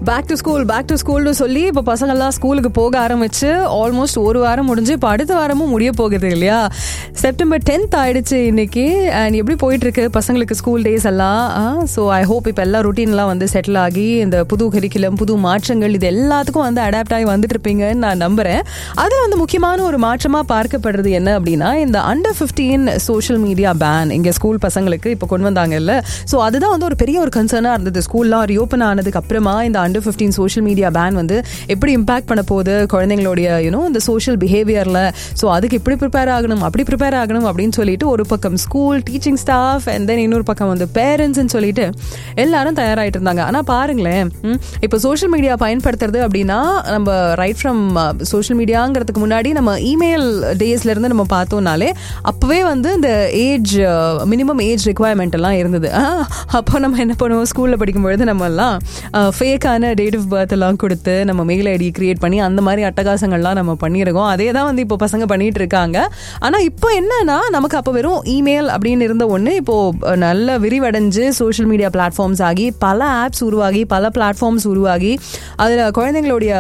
back to school back to ஸ்கூல்னு சொல்லி இப்போ பசங்கள்லாம் ஸ்கூலுக்கு போக ஆரம்பிச்சு ஆல்மோஸ்ட் ஒரு வாரம் முடிஞ்சு இப்போ அடுத்த வாரமும் முடிய போகுது இல்லையா செப்டம்பர் டென்த் ஆயிடுச்சு இன்னைக்கு அண்ட் எப்படி போயிட்டு இருக்கு பசங்களுக்கு ஸ்கூல் டேஸ் எல்லாம் ஸோ ஐ ஹோப் இப்போ எல்லா ருட்டீன்லாம் வந்து செட்டில் ஆகி இந்த புது கரிக்குலம் புது மாற்றங்கள் இது எல்லாத்துக்கும் வந்து அடாப்ட் ஆகி வந்துட்டு இருப்பீங்கன்னு நான் நம்புறேன் அதில் வந்து முக்கியமான ஒரு மாற்றமாக பார்க்கப்படுறது என்ன அப்படின்னா இந்த under fifteen social media ban இங்கே ஸ்கூல் பசங்களுக்கு இப்போ கொண்டு வந்தாங்கல்ல ஸோ அதுதான் வந்து ஒரு பெரிய ஒரு கன்சர்னாக இருந்தது ஸ்கூல்லாம் ரீஓப்பன் ஆனதுக்கு அப்புறமா இந்த under fifteen social media ban வந்து எப்படி இம்பாக்ட் பண்ண போகுது குழந்தைங்களுடைய யூனோ இந்த சோஷியல் பிஹேவியரில் ஸோ அதுக்கு இப்படி ப்ரிப்பேர் ஆகணும் அப்படி ப்ரிப்பேர் ஆகணும் அப்படின்னு சொல்லிட்டு ஒரு பக்கம் school teaching staff and then இன்னொரு பக்கம் வந்து பேரண்ட்ஸ்னு சொல்லிட்டு எல்லாரும் தயாராகிட்டு இருந்தாங்க ஆனால் பாருங்களேன் ம், இப்போ சோஷியல் மீடியா பயன்படுத்துறது அப்படின்னா நம்ம ரைட் ஃப்ரம் சோஷியல் மீடியாங்கிறதுக்கு முன்னாடி நம்ம இமெயில் டேஸ்ல இருந்து நம்ம பார்த்தோம்னாலே அப்பவே வந்து இந்த ஏஜ் மினிமம் ஏஜ் ரெக்குவயர்மெண்ட் எல்லாம் இருந்தது ஆ, அப்போ நம்ம என்ன பண்ணுவோம் ஸ்கூல்ல படிக்கும்பொழுது நம்ம எல்லாம் ஃபேக்கான டேட் ஆஃப் பர்த் எல்லாம் கொடுத்து நம்ம மெயில் ஐடி கிரியேட் பண்ணி அந்த மாதிரி அட்டகாசங்கள்லாம் நம்ம பண்ணியிருக்கோம் அதே தான் வந்து இப்போ பசங்க பண்ணிட்டு இருக்காங்க ஆனா இப்போ என்னன்னா நமக்கு அப்போ வெறும் இமெயில் அப்படின்னு இருந்த ஒன்று இப்போ அஹ், நல்ல விரிவடைஞ்சு சோஷியல் மீடியா பிளாட்ஃபார்ம்ஸ் ஆகி பல ஆப்ஸ் உருவாகி பல பிளாட்ஃபார்ம்ஸ் உருவாகி அதில் குழந்தைங்களுடைய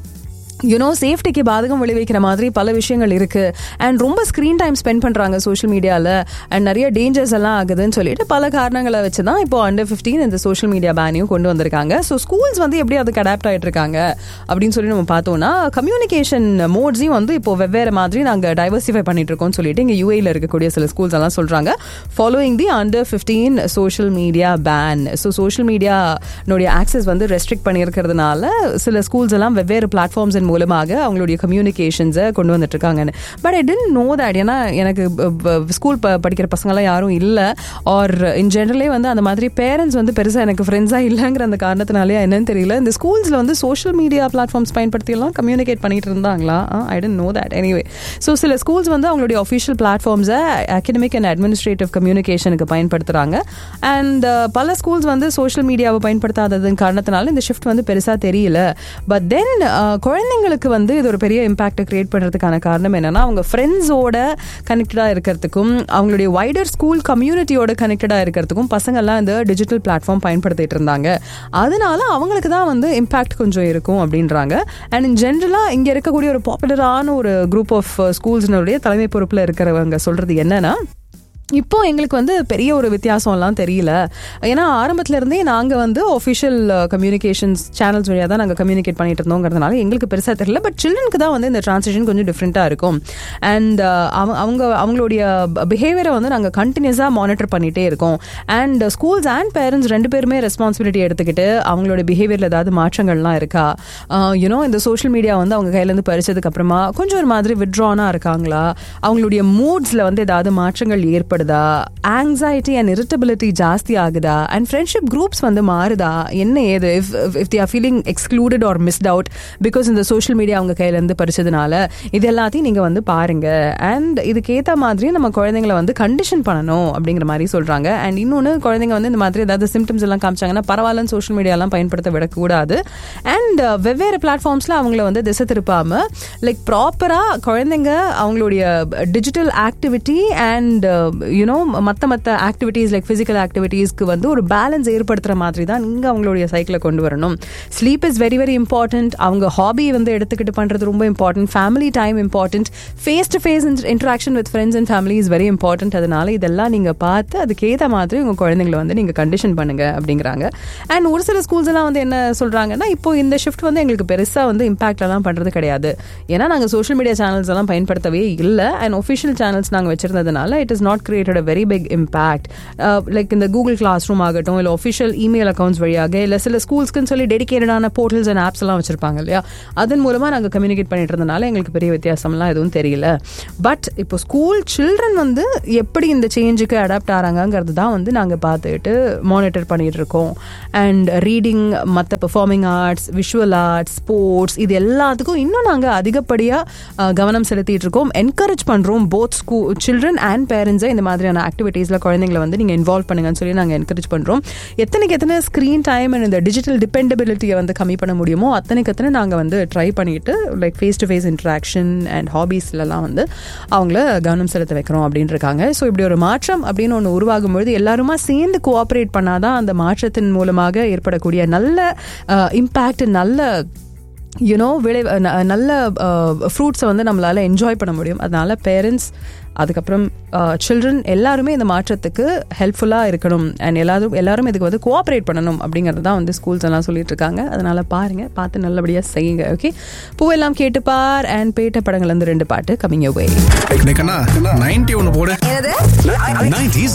யூனோ சேஃப்டிக்கு பாதகம் விளைவிக்கிற மாதிரி பல விஷயங்கள் இருக்கு அண்ட் ரொம்ப ஸ்க்ரீன் டைம் ஸ்பெண்ட் பண்றாங்க சோஷியல் மீடியாவில் அண்ட் நிறைய டேஞ்சர்ஸ் எல்லாம் ஆகுதுன்னு சொல்லிட்டு பல காரணங்களை வச்சு தான் இப்போ அண்டர் ஃபிஃப்டீன் இந்த சோஷியல் மீடியா பேனையும் கொண்டு வந்திருக்காங்க ஸோ ஸ்கூல்ஸ் வந்து எப்படி அதுக்கு அடாப்ட் ஆயிட்டு இருக்காங்க அப்படின்னு சொல்லி நம்ம பார்த்தோம்னா கம்யூனிகேஷன் மோட்ஸையும் வந்து இப்போ வெவ்வேறு மாதிரி நாங்கள் டைவர்சிஃபை பண்ணிட்டு இருக்கோம்னு சொல்லிட்டு இங்கே யூஏல இருக்கக்கூடிய சில ஸ்கூல்ஸ் எல்லாம் சொல்றாங்க following the under fifteen social media ban so social மீடியானுடைய ஆக்சஸ் வந்து ரெஸ்ட்ரிக்ட் பண்ணியிருக்கிறதுனால சில ஸ்கூல்ஸ் எல்லாம் வெவ்வேறு பிளாட்ஃபார்ம்ஸ் மூலமாக அவங்களுடைய கம்யூனிகேஷன்ஸை கொண்டு வந்துட்டு இருக்காங்கன்னு but I don't know that ஏன்னா எனக்கு ஸ்கூல் படிக்கிற பசங்களாம் யாரும் இல்லை ஆர் இன் ஜென்ரலே வந்து அந்த மாதிரி பேரண்ட்ஸ் வந்து பெருசாக எனக்கு ஃப்ரெண்ட்ஸாக இல்லைங்கிற அந்த காரணத்தினாலே என்னன்னு தெரியல இந்த ஸ்கூல்ஸில் வந்து சோஷியல் மீடியா பிளாட்ஃபார்ம்ஸ் பயன்படுத்தியெல்லாம் கம்யூனிகேட் பண்ணிட்டு இருந்தாங்களா I don't know that anyway so சில ஸ்கூல்ஸ் வந்து அவங்களுடைய அஃபிஷியல் பிளாட்ஃபார்ம்ஸை அகடமிக் அண்ட் அட்மினிஸ்ட்ரேட்டிவ் கம்யூனிகேஷனுக்கு பயன்படுத்துகிறாங்க அண்ட் பல ஸ்கூல்ஸ் வந்து சோஷியல் மீடியாவை பயன்படுத்தாததன் காரணத்தினால இந்த ஷிஃப்ட் வந்து பெருசாக தெரியல பட் தென் குழந்தைங்களுக்கு வந்து இது ஒரு பெரிய இம்பாக்டை கிரியேட் பண்ணுறதுக்கான காரணம் என்னன்னா அவங்க ஃப்ரெண்ட்ஸோட கனெக்டடாக இருக்கிறதுக்கும் அவங்களுடைய வைடர் ஸ்கூல் கம்யூனிட்டியோட கனெக்டடாக இருக்கிறதுக்கும் பசங்கள்லாம் இந்த டிஜிட்டல் பிளாட்ஃபார்ம் பயன்படுத்திட்டு இருந்தாங்க அதனால அவங்களுக்கு தான் வந்து இம்பாக்ட் கொஞ்சம் இருக்கும் அப்படின்றாங்க அண்ட் இன் ஜென்ரலாக இங்கே இருக்கக்கூடிய ஒரு பாப்புலரான ஒரு குரூப் ஆஃப் ஸ்கூல்ஸ்னுடைய தலைமை பொறுப்பில் இருக்கிறவங்க சொல்றது என்னன்னா இப்போ எங்களுக்கு வந்து பெரிய ஒரு வித்தியாசம்லாம் தெரியல ஏன்னா ஆரம்பத்துல இருந்தே நாங்கள் வந்து ஒஃபிஷியல் கம்யூனிகேஷன்ஸ் சேனல்ஸ் வழியாக தான் நாங்கள் கம்யூனிகேட் பண்ணிட்டு இருந்தோங்கிறதுனால எங்களுக்கு பெருசாக தெரியல பட் சில்ட்ரனுக்கு தான் வந்து இந்த டிரான்சிஷன் கொஞ்சம் டிஃப்ரெண்ட்டாக இருக்கும் அண்ட் அவங்க அவங்களுடைய பிஹேவியரை வந்து நாங்கள் கண்டினியூஸாக மானிட்டர் பண்ணிகிட்டே இருக்கோம் அண்ட் ஸ்கூல்ஸ் அண்ட் பேரண்ட்ஸ் ரெண்டு பேருமே ரெஸ்பான்சிபிலிட்டி எடுத்துக்கிட்டு அவங்களோட பிஹேவியரில் ஏதாவது மாற்றங்கள்லாம் இருக்கா யூனோ இந்த சோஷியல் மீடியா வந்து அவங்க கையிலேருந்து பறிச்சதுக்கு அப்புறமா கொஞ்சம் ஒரு மாதிரி விட்ரானாக இருக்காங்களா அவங்களுடைய மூட்ஸில் வந்து ஏதாவது மாற்றங்கள் ஏற்படுதா ஆங்ஸைட்டி அண்ட் இரிட்டபிலிட்டி ஜாஸ்தி ஆகுதா அண்ட் ஃப்ரெண்ட்ஷிப் குரூப்ஸ் வந்து மாறுதா என்ன ஏது if if they are feeling excluded or missed out because இந்த சோஷியல் மீடியா அவங்க கையிலேருந்து பறிச்சதுனால இது எல்லாத்தையும் நீங்கள் வந்து பாருங்க அண்ட் இதுக்கேற்ற மாதிரி நம்ம குழந்தைங்களை வந்து கண்டிஷன் பண்ணணும் அப்படிங்கிற மாதிரி சொல்கிறாங்க அண்ட் இன்னொன்று குழந்தைங்க வந்து இந்த மாதிரி ஏதாவது சிம்டம்ஸ் எல்லாம் காமிச்சாங்கன்னா பரவாயில்லன்னு சோஷியல் மீடியாலாம் பயன்படுத்த விடக்கூடாது அண்ட் வெவ்வேறு பிளாட்ஃபார்ம்ஸில் அவங்கள வந்து திசை திருப்பாமல் லைக் ப்ராப்பராக குழந்தைங்க அவங்களுடைய டிஜிட்டல் ஆக்டிவிட்டி அண்ட் யூனோ மற்ற மற்ற ஆக்டிவிட்டீஸ் லைக் ஃபிசிக்கல் ஆக்டிவிட்டீஸ்க்கு வந்து ஒரு பேலன்ஸ் ஏற்படுத்துகிற மாதிரி தான் நீங்கள் அவங்களுடைய சைக்கிளை கொண்டு வரணும் sleep is very very important அவங்க ஹாபி வந்து எடுத்துக்கிட்டு பண்ணுறது ரொம்ப important family time important face to face interaction with friends and family is very important அதனால இதெல்லாம் நீங்கள் பார்த்து அதுக்கேற்ற மாதிரி உங்கள் குழந்தைங்களை வந்து நீங்கள் கண்டிஷன் பண்ணுங்க அப்படிங்கிறாங்க அண்ட் ஒரு சில ஸ்கூல்ஸ் எல்லாம் வந்து என்ன சொல்கிறாங்கன்னா இப்போ இந்த ஷிஃப்ட் வந்து எங்களுக்கு பெருசாக வந்து இம்பாக்ட் எல்லாம் பண்ணுறது கிடையாது ஏன்னா நாங்கள் சோஷியல் மீடியா சேனல்ஸ் எல்லாம் பயன்படுத்தவே இல்லை அண்ட் ஒஃபிஷியல் சேனல்ஸ் நாங்கள் வச்சிருந்ததுனால it is not created a very big impact like இந்த கூகுள் கிளாஸ் ரூம் ஆகட்டும் இல்லை ஒஃபிஷியல் இமெயில் அக்கௌண்ட்ஸ் வழியாக இல்லை சில ஸ்கூல்ஸ்க்குன்னு சொல்லி டெடிக்கேட்டடான போர்ட்டல்ஸ் அண்ட் ஆப்ஸ் எல்லாம் வச்சிருப்பாங்க இல்லையா அதன் மூலமாக நாங்கள் கம்யூனிகேட் பண்ணிட்டு இருந்தனால எங்களுக்கு பெரிய வித்தியாசம்லாம் எதுவும் தெரியல பட் இப்போ ஸ்கூல் சில்ட்ரன் வந்து எப்படி இந்த சேஞ்சுக்கு அடாப்ட் ஆகிறாங்கிறது தான் வந்து நாங்கள் பார்த்துட்டு மானிட்டர் பண்ணிட்டு இருக்கோம் அண்ட் ரீடிங் மற்ற performing arts visual arts sports இது எல்லாத்துக்கும் இன்னும் நாங்கள் அதிகப்படியாக கவனம் செலுத்திட்டு இருக்கோம் என்கரேஜ் பண்ணுறோம் போத் ஸ்கூல் சில்ட்ரன் அண்ட் பேரண்ட்ஸை இந்த இந்த மாதிரியான ஆக்டிவிட்டீஸில் குழந்தைங்களை வந்து நீங்கள் இன்வால்வ் பண்ணுங்கன்னு சொல்லி நாங்கள் என்கரேஜ் பண்ணுறோம் எத்தனைக்கு எத்தனை ஸ்க்ரீன் டைம் அண்ட் இந்த டிஜிட்டல் டிபெண்டபிலிட்டியை வந்து கம்மி பண்ண முடியுமோ அத்தனைக்கு எத்தனை நாங்கள் வந்து ட்ரை பண்ணிட்டு like face to face interaction and ஹாபீஸ்லலாம் வந்து அவங்கள கவனம் செலுத்த வைக்கிறோம் அப்படின்னு இருக்காங்க ஸோ இப்படி ஒரு மாற்றம் அப்படின்னு ஒன்று உருவாகும் பொழுது எல்லாருமா சேர்ந்து கோஆப்ரேட் பண்ணாதான் அந்த மாற்றத்தின் மூலமாக ஏற்படக்கூடிய நல்ல இம்பேக்ட் நல்ல யூனோ விளை ந- நல்ல ஃப்ரூட்ஸை வந்து நம்மளால் என்ஜாய் பண்ண முடியும் அதனால பேரண்ட்ஸ் அதுக்கப்புறம் சில்ட்ரன் எல்லாருமே இந்த மாற்றத்துக்கு ஹெல்ப்ஃபுல்லாக இருக்கணும் அண்ட் எல்லாரும் எல்லாரும் இதுக்கு வந்து கோஆப்ரேட் பண்ணணும் அப்படிங்கிறது தான் வந்து ஸ்கூல்ஸ் எல்லாம் சொல்லிட்டு இருக்காங்க அதனால பாருங்க பார்த்து நல்லபடியாக செய்யுங்க ஓகே பூவெல்லாம் கேட்டு பார் அண்ட் பேட்ட படங்கள் வந்து ரெண்டு பாட்டு கம்மிங் அவே நைன்டி ஒன்று போடு என்னது 90s